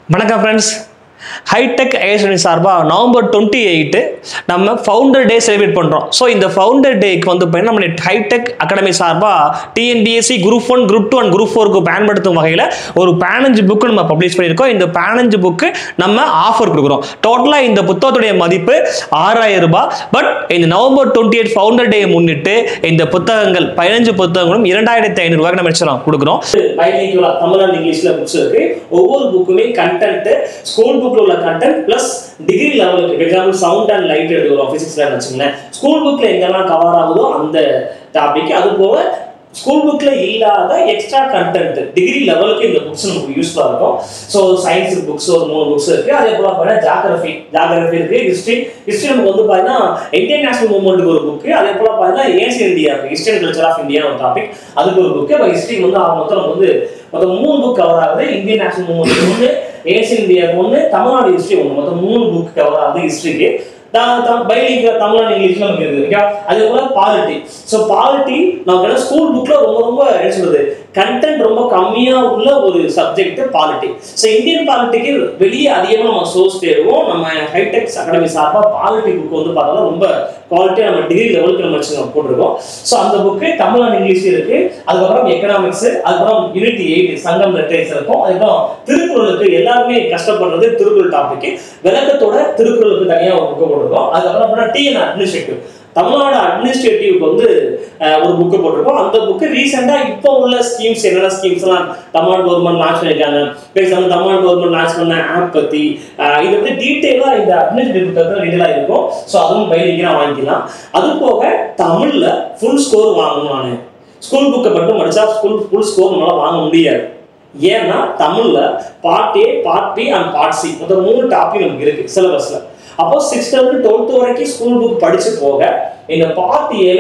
வணக்கம் friends hitech ISN சார்பாக November twenty eight நம்ம ஃபவுண்டர் டே செலிப்ரேட் பண்ணுறோம் ஸோ இந்த ஃபவுண்டர் டேக்கு வந்து பார்த்தீங்கன்னா நம்ம ஹைடெக் அகாடமி சார்பாக TNPSC group one group two and group ஃபோருக்கு பயன்படுத்தும் வகையில் ஒரு பதினஞ்சு புக்கு நம்ம பப்ளிஷ் பண்ணியிருக்கோம் இந்த பதினஞ்சு புக்கு நம்ம ஆஃபர் கொடுக்குறோம் டோட்டலாக இந்த புத்தகத்துடைய மதிப்பு ஆறாயிரம் ரூபாய் பட் இந்த November twenty eight founder day முன்னிட்டு இந்த புத்தகங்கள் பதினஞ்சு புத்தகங்களும் இரண்டாயிரத்தி ஐநூறு ரூபாய்க்கு நம்ம வச்சிடலாம் கொடுக்குறோம் பைலிங்குலா தமிழ் அண்ட் இங்கிலீஷ்ல புக்ஸ் இருக்கு ஒவ்வொரு புக்குமே கண்டென்ட் ஸ்கூல் புக்ல உள்ள கண்டென்ட் பிளஸ் டிகிரி லெவலுக்கு எக்ஸாம்பிள் சவுண்ட் அண்ட் லைட் எடுக்கிறோம் பிசிக்ஸ்ல வச்சுங்களேன் ஸ்கூல் புக்ல எங்கெல்லாம் கவர் ஆகுதோ அந்த டாபிக் அது போக ஸ்கூல் புக்ல இல்லாத எக்ஸ்ட்ரா கண்டென்ட் டிகிரி லெவலுக்கு இந்த புக்ஸ் நமக்கு யூஸ்ஃபுல்லா இருக்கும் ஸோ சயின்ஸ் புக்ஸ் ஒரு மூணு புக்ஸ் இருக்கு அதே போல பார்த்தீங்கன்னா ஜாகிரபி ஜாகிரபி இருக்கு ஹிஸ்ட்ரி ஹிஸ்ட்ரி நமக்கு வந்து பார்த்தீங்கன்னா இந்தியன் நேஷனல் மூவ்மெண்ட்டுக்கு ஒரு புக்கு அதே போல பார்த்தீங்கன்னா ஏசியன் இந்தியா இருக்கு history and culture of India ஒரு டாபிக் அதுக்கு ஒரு புக்கு இப்போ ஹிஸ்ட்ரி வந்து ஆக மொத்தம் நமக்கு வந்து மொத்தம் மூணு புக் கவர் ஆகுது இந்தியன் நேஷனல் மூவ்மெண்ட் ஒன்று ஏசியன் இந்தியா ஒன்று தமிழ்நாடு ஹிஸ்ட்ரி ஒன்று மொத்தம் மூணு புக் கவர் ஆகுது ஹிஸ்ட்ரிக்கு பைலிங்க தமிழ் இங்கிலீஷ்ல நமக்கு இருக்குது ஓகே அதே போல பாலிட்டி ஸோ பாலிட்டி நமக்கு என்ன ஸ்கூல் புக்ல ரொம்ப ரொம்ப என்ன சொல்றது கண்டென்ட் ரொம்ப கம்மியா உள்ள ஒரு சப்ஜெக்ட் பாலிட்டி ஸோ இந்தியன் பாலிட்டிக்கு வெளியே அதிகமாக நம்ம சோர்ஸ் தேடுவோம் நம்ம ஹைடெக்ஸ் அகாடமி சார்பாக பாலிட்டி புக் வந்து பார்த்தோம்னா ரொம்ப குவாலிட்டியாக நம்ம டிகிரி லெவலுக்கு நம்ம வச்சு நம்ம போட்டிருக்கோம் ஸோ அந்த புக்கு தமிழ் அண்ட் இங்கிலீஷ் இருக்கு அதுக்கப்புறம் எக்கனாமிக்ஸ் அதுக்கப்புறம் யூனிட்டி எயிட் சங்கம் லிட்டரேச்சர் இருக்கும் அதுக்கப்புறம் திருக்குறளுக்கு எல்லாருமே கஷ்டப்படுறது திருக்குறள் டாபிக் விளக்கத்தோட திருக்குறளுக்கு தனியாக ஒரு புக்கு போட்டிருக்கோம் அதுக்கப்புறம் அப்புறம் டிஎன் அட்மினிஸ்ட்ரேட்டிவ் தமிழ்நாடு அட்மினிஸ்ட்ரேட்டிவ்க்கு வந்து அஹ், ஒரு புக்கு போட்டிருக்கோம் அந்த புக்கு ரீசெண்டாக இப்போ உள்ள ஸ்கீம்ஸ் என்னென்ன ஸ்கீம்ஸ் எல்லாம் தமிழ்நாடு கவர்மெண்ட் லான்ச் பண்ணியிருக்காங்க பேசாம தமிழ்நாடு கவர்மெண்ட் லான்ச் பண்ண ஆப் பற்றி அஹ், இது வந்து டீட்டெயிலாக இந்த அட்மினிஸ்ட்ரேட்டிவ் புத்தகத்தில் டீட்டெயிலாக இருக்கும் ஸோ அதுவும் பைலிங்காக வாங்கிக்கலாம் அது போக தமிழில் ஃபுல் ஸ்கோர் வாங்கணும் நான் ஸ்கூல் புக்கை மட்டும் படித்தா ஸ்கூல் ஃபுல் ஸ்கோர் நம்மளால் வாங்க முடியாது ஏன்னா தமிழ்ல part A part B and part C மொத்தம் மூணு டாபிக் நமக்கு இருக்கு சிலபஸ்ல அப்போ சிக்ஸ்த்ல இருந்து டுவெல்த் வரைக்கும் ஸ்கூல் புக் படிச்சு போக இந்த பார்ட் ஏல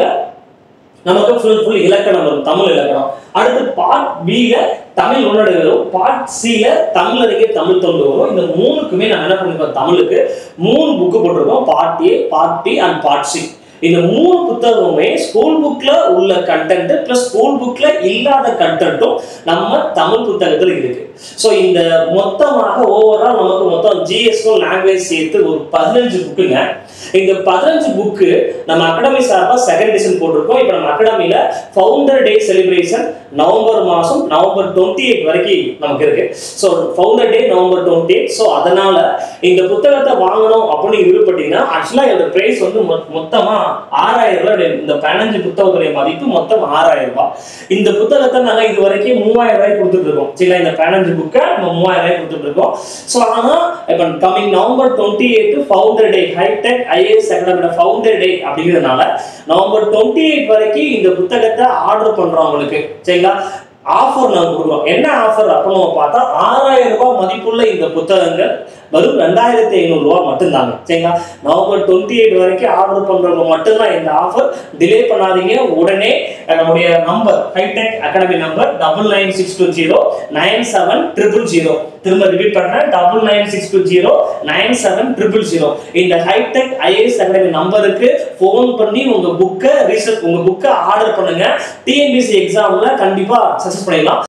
நமக்கு ஃபுல் ஃபுல் இலக்கணம் வரும் தமிழ் இலக்கணம் அடுத்து பார்ட் பில தமிழ் உன்னடை வரும் பார்ட் சில தமிழ் அறிக்கை தமிழ் தொண்டு வரும் இந்த மூணுக்குமே நம்ம என்ன பண்ணிருக்கோம் தமிழுக்கு மூணு புக்கு போட்டிருக்கோம் part A part B and part C இந்த மூணு புத்தகமுமே ஸ்கூல் புக்ல உள்ள கண்டென்ட் பிளஸ் ஸ்கூல் புக்ல இல்லாத கண்டென்ட்டும் நம்ம தமிழ் புத்தகத்துல இருக்கு ஸோ இந்த மொத்தமாக ஓவரால் நமக்கு மொத்தம் ஜிஎஸ்க்கும் லாங்குவேஜ் சேர்த்து ஒரு பதினஞ்சு புக்குங்க இந்த பதினஞ்சு புக்கு நம்ம அகாடமி சார்பாக செகண்ட் எடிஷன் போட்டிருக்கோம் இப்போ நம்ம அகாடமியில ஃபவுண்டர் டே செலிப்ரேஷன் நவம்பர் மாதம் நவம்பர் டுவெண்ட்டி எயிட் வரைக்கும் நமக்கு இருக்கு so founder day November twenty eight so அதனால இந்த புத்தகத்தை வாங்கணும் அப்படின்னு விருப்பப்பட்டீங்கன்னா ஆக்சுவலாக இதோட ப்ரைஸ் வந்து மொ- மொத்தமா ஆறாயிரம் ரூபாய் இந்த பதினஞ்சு புத்தகத்துடைய மதிப்பு மொத்தம் ஆறாயிரம் ரூபாய் இந்த புத்தகத்தை நாங்கள் இது வரைக்கும் மூவாயிரம் ரூபாய் கொடுத்துட்டு இருக்கோம் சரிங்களா இந்த பதினஞ்சு புக்கை நம்ம மூவாயிரம் ரூபாய் கொடுத்துட்டு இருக்கோம் ஸோ ஆனால் இப்போ coming November twenty eight founder day Hitech IAS அகாடமியோட ஃபவுண்டர் டே அப்படிங்கிறதுனால நவம்பர் டுவெண்ட்டி எயிட் வரைக்கும் இந்த புத்தகத்தை ஆர்டர் பண்றவங்களுக்கு சரிங்களா ஆஃபர் நாங்கள் கொடுக்குறோம் என்ன ஆஃபர் அப்படின்னு நம்ம பார்த்தா ஆறாயிரம் ரூபாய் மதிப்புள்ள இந்த புத்தகங்கள் வெறும் ரெண்டாயிரத்தி ஐநூறு ரூபாய் மட்டும்தாங்க சரிங்களா நவம்பர் டுவெண்ட்டி எயிட் வரைக்கும் ஆர்டர் பண்றவங்க மட்டும்தான் இந்த ஆஃபர் டிலே பண்ணாதீங்க உடனே அஹ், நம்முடைய number Hitech academy number double nine six two zero nine seven triple zero திரும்ப ரிப்பீட் பண்றேன் double nine six two zero nine seven triple zero இந்த ஹைடெக் ஐஏஎஸ் அகாடமி நம்பருக்கு ஃபோன் பண்ணி உங்க புக்கை ரீசர்ச் உங்க புக்கை ஆர்டர் பண்ணுங்க டிஎன்பிசி எக்ஸாம்ல கண்டிப்பா சக்சஸ் பண்ணிடலாம்